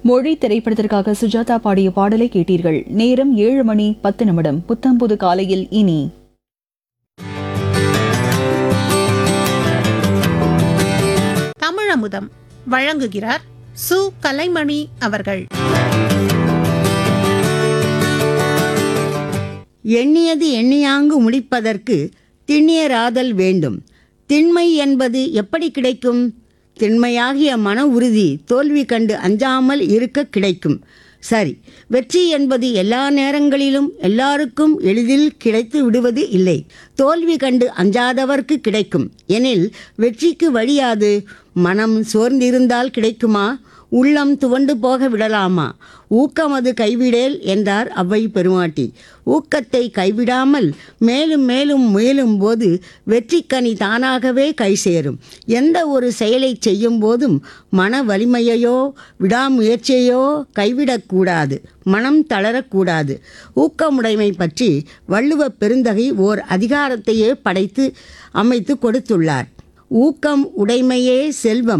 மொழி திரைப்படத்திற்காக சுஜாதா பாடிய பாடலை கேட்டீர்கள் நேரம் ஏழு மணி பத்து நிமிடம் புத்தம்புது காலையில் இனி தமிழமுதம் வழங்குகிறார் சு கலைமணி அவர்கள் எண்ணியது எண்ணியாங்கு முடிப்பதற்கு திண்ணியராதல் வேண்டும் திண்மை என்பது எப்படி கிடைக்கும் திண்மையாகிய மன உறுதி தோல்வி கண்டு அஞ்சாமல் இருக்க கிடைக்கும் சரி வெற்றி என்பது எல்லா நேரங்களிலும் எல்லாருக்கும் எளிதில் கிடைத்து விடுவது இல்லை தோல்வி கண்டு அஞ்சாதவர்க்கு கிடைக்கும் எனில் வெற்றிக்கு வழியாது மனம் சோர்ந்திருந்தால் கிடைக்குமா உள்ளம் துவண்டு போக விடலாமா ஊக்கமது கைவிடேல் என்றார் அவ்வை பெருமாட்டி ஊக்கத்தை கைவிடாமல் மேலும் மேலும் முயலும் போது வெற்றிக்கனி தானாகவே கை சேரும் எந்த ஒரு செயலை செய்யும் போதும் மன வலிமையையோ விடாமுயற்சியையோ கைவிடக்கூடாது மனம் தளரக்கூடாது ஊக்கமுடைமை பற்றி வள்ளுவ பெருந்தகை ஓர் அதிகாரத்தையே படைத்து அமைத்து கொடுத்துள்ளார் ஊக்கம் உடைமையே செல்வம்